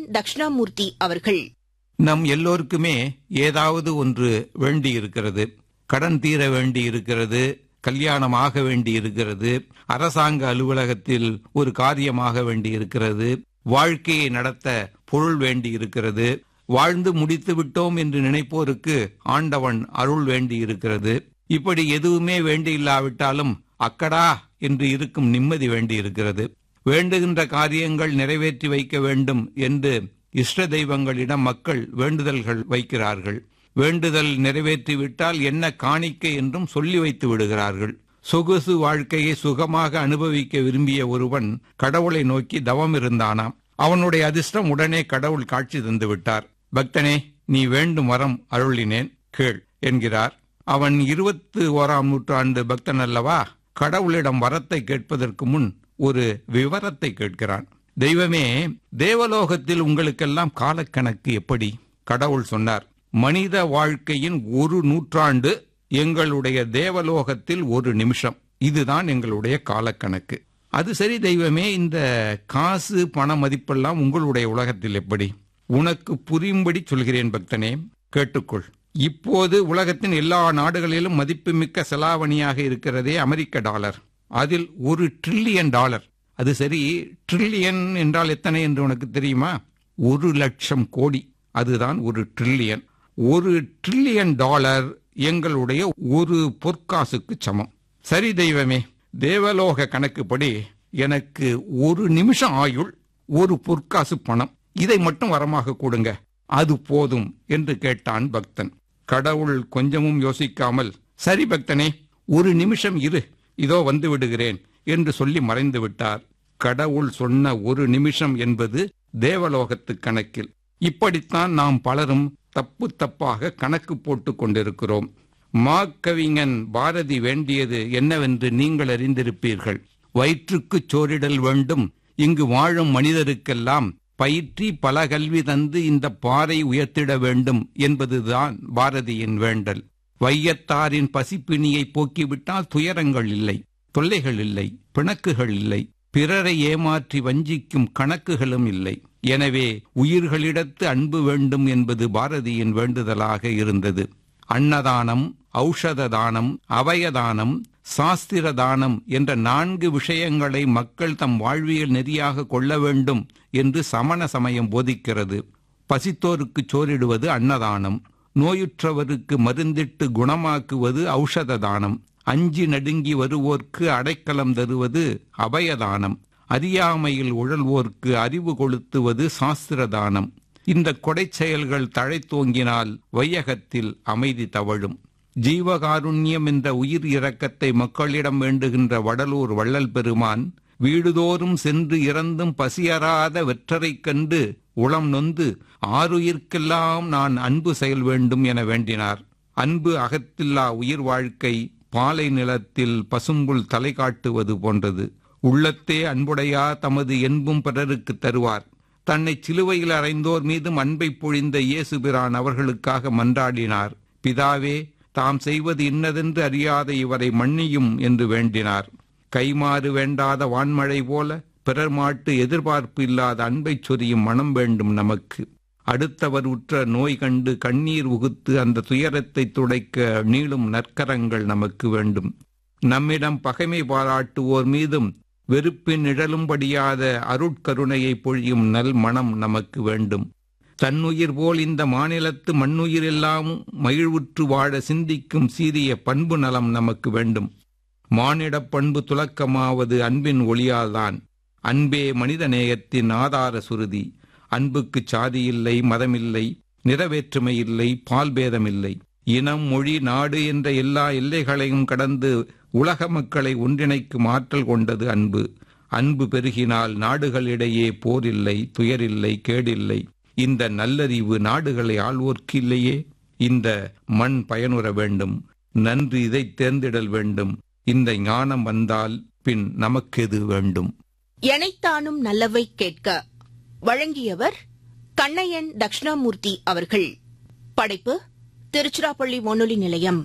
தட்சிணாமூர்த்தி அவர்கள் நம் எல்லோருக்குமே ஏதாவது ஒன்று வேண்டி இருக்கிறது கடன் தீர வேண்டி இருக்கிறது கல்யாணமாக வேண்டி இருக்கிறது அரசாங்க அலுவலகத்தில் ஒரு காரியமாக வேண்டி இருக்கிறது வாழ்க்கையை நடத்த பொருள் வேண்டி இருக்கிறது வாழ்ந்து முடித்து விட்டோம் என்று நினைப்போருக்கு ஆண்டவன் அருள் வேண்டி இருக்கிறது இப்படி எதுவுமே வேண்டி இல்லாவிட்டாலும் அக்கடா என்று இருக்கும் நிம்மதி வேண்டி இருக்கிறது வேண்டுகின்ற காரியங்கள் நிறைவேற்றி வைக்க வேண்டும் என்று இஷ்ட தெய்வங்களிடம் மக்கள் வேண்டுதல்கள் வைக்கிறார்கள் வேண்டுதல் நிறைவேற்றிவிட்டால் என்ன காணிக்கை என்றும் சொல்லி வைத்து விடுகிறார்கள் சொகுசு வாழ்க்கையை சுகமாக அனுபவிக்க விரும்பிய ஒருவன் கடவுளை நோக்கி தவம் இருந்தானாம் அவனுடைய அதிர்ஷ்டம் உடனே கடவுள் காட்சி தந்து விட்டார் பக்தனே நீ வேண்டும் வரம் அருளினேன் கேள் என்கிறார் அவன் இருபத்து ஓராம் நூற்றாண்டு பக்தன் அல்லவா கடவுளிடம் வரத்தை கேட்பதற்கு முன் ஒரு விவரத்தை கேட்கிறான் தெய்வமே தேவலோகத்தில் உங்களுக்கெல்லாம் காலக்கணக்கு எப்படி கடவுள் சொன்னார் மனித வாழ்க்கையின் ஒரு நூற்றாண்டு எங்களுடைய தேவலோகத்தில் ஒரு நிமிஷம் இதுதான் எங்களுடைய காலக்கணக்கு அது சரி தெய்வமே இந்த காசு பண மதிப்பெல்லாம் உங்களுடைய உலகத்தில் எப்படி உனக்கு புரியும்படி சொல்கிறேன் பக்தனே கேட்டுக்கொள் இப்போது உலகத்தின் எல்லா நாடுகளிலும் மதிப்புமிக்க செலாவணியாக இருக்கிறதே அமெரிக்க டாலர் அதில் ஒரு ட்ரில்லியன் டாலர் அது சரி ட்ரில்லியன் என்றால் எத்தனை என்று உனக்கு தெரியுமா ஒரு லட்சம் கோடி அதுதான் ஒரு ட்ரில்லியன் ஒரு ட்ரில்லியன் டாலர் எங்களுடைய ஒரு பொற்காசுக்கு சமம் சரி தெய்வமே தேவலோக கணக்குப்படி எனக்கு ஒரு நிமிஷம் ஆயுள் ஒரு பொற்காசு பணம் இதை மட்டும் வரமாக கொடுங்க அது போதும் என்று கேட்டான் பக்தன் கடவுள் கொஞ்சமும் யோசிக்காமல் சரி பக்தனே ஒரு நிமிஷம் இரு இதோ வந்து விடுகிறேன் என்று சொல்லி மறைந்து விட்டார் கடவுள் சொன்ன ஒரு நிமிஷம் என்பது தேவலோகத்து கணக்கில் இப்படித்தான் நாம் பலரும் தப்பு தப்பாக கணக்கு போட்டுக் கொண்டிருக்கிறோம் மாக்கவிஞன் பாரதி வேண்டியது என்னவென்று நீங்கள் அறிந்திருப்பீர்கள் வயிற்றுக்குச் சோறிடல் வேண்டும் இங்கு வாழும் மனிதருக்கெல்லாம் பயிற்றி பல கல்வி தந்து இந்த பாறை உயர்த்திட வேண்டும் என்பதுதான் பாரதியின் வேண்டல் வையத்தாரின் பசிப்பிணியை போக்கிவிட்டால் துயரங்கள் இல்லை தொல்லைகள் இல்லை பிணக்குகள் இல்லை பிறரை ஏமாற்றி வஞ்சிக்கும் கணக்குகளும் இல்லை எனவே உயிர்களிடத்து அன்பு வேண்டும் என்பது பாரதியின் வேண்டுதலாக இருந்தது அன்னதானம் ஔஷத தானம் அவயதானம் சாஸ்திர தானம் என்ற நான்கு விஷயங்களை மக்கள் தம் வாழ்வியல் நெறியாக கொள்ள வேண்டும் என்று சமண சமயம் போதிக்கிறது பசித்தோருக்கு சோறிடுவது அன்னதானம் நோயுற்றவருக்கு மருந்திட்டு குணமாக்குவது ஔஷத தானம் அஞ்சி நடுங்கி வருவோர்க்கு அடைக்கலம் தருவது அபயதானம் அறியாமையில் உழல்வோர்க்கு அறிவு கொளுத்துவது சாஸ்திரதானம் இந்த கொடை செயல்கள் தழைத்தோங்கினால் வையகத்தில் அமைதி தவழும் ஜீவகாருண்யம் என்ற உயிர் இரக்கத்தை மக்களிடம் வேண்டுகின்ற வடலூர் வள்ளல் பெருமான் வீடுதோறும் சென்று இறந்தும் பசியறாத வெற்றரைக் கண்டு உளம் நொந்து ஆறுயிர்க்கெல்லாம் நான் அன்பு செயல் வேண்டும் என வேண்டினார் அன்பு அகத்தில்லா உயிர் வாழ்க்கை பாலை நிலத்தில் பசும்புல் தலை காட்டுவது போன்றது உள்ளத்தே அன்புடையா தமது என்பும் பிறருக்கு தருவார் தன்னை சிலுவையில் அறைந்தோர் மீதும் அன்பை பொழிந்த இயேசுபிரான் அவர்களுக்காக மன்றாடினார் பிதாவே தாம் செய்வது இன்னதென்று அறியாத இவரை மன்னியும் என்று வேண்டினார் கைமாறு வேண்டாத வான்மழை போல பிறர் மாட்டு எதிர்பார்ப்பு இல்லாத அன்பைச் சொரியும் மனம் வேண்டும் நமக்கு அடுத்தவர் உற்ற நோய் கண்டு கண்ணீர் உகுத்து அந்த துயரத்தை துடைக்க நீளும் நற்கரங்கள் நமக்கு வேண்டும் நம்மிடம் பகைமை பாராட்டுவோர் மீதும் வெறுப்பின் நிழலும்படியாத அருட்கருணையை பொழியும் நல் மனம் நமக்கு வேண்டும் தன்னுயிர் போல் இந்த மாநிலத்து மண்ணுயிர் எல்லாம் மகிழ்வுற்று வாழ சிந்திக்கும் சீரிய பண்பு நலம் நமக்கு வேண்டும் மானிடப் பண்பு துலக்கமாவது அன்பின் ஒளியால்தான் அன்பே மனித நேயத்தின் ஆதார சுருதி அன்புக்கு சாதி இல்லை மதமில்லை நிறவேற்றுமை இல்லை பால்பேதமில்லை இனம் மொழி நாடு என்ற எல்லா எல்லைகளையும் கடந்து உலக மக்களை ஒன்றிணைக்கும் ஆற்றல் கொண்டது அன்பு அன்பு பெருகினால் நாடுகளிடையே போரில்லை துயரில்லை கேடில்லை இந்த நல்லறிவு நாடுகளை ஆள்வோர்க்கு இல்லையே இந்த மண் பயனுற வேண்டும் நன்று இதை தேர்ந்திடல் வேண்டும் இந்த ஞானம் வந்தால் பின் நமக்கெது வேண்டும் எனைத்தானும் நல்லவை கேட்க வழங்கியவர் கண்ணையன் தட்சிணாமூர்த்தி அவர்கள் படைப்பு திருச்சிராப்பள்ளி வானொலி நிலையம்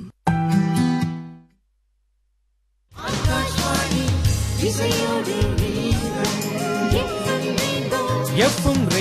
எஃப்எம்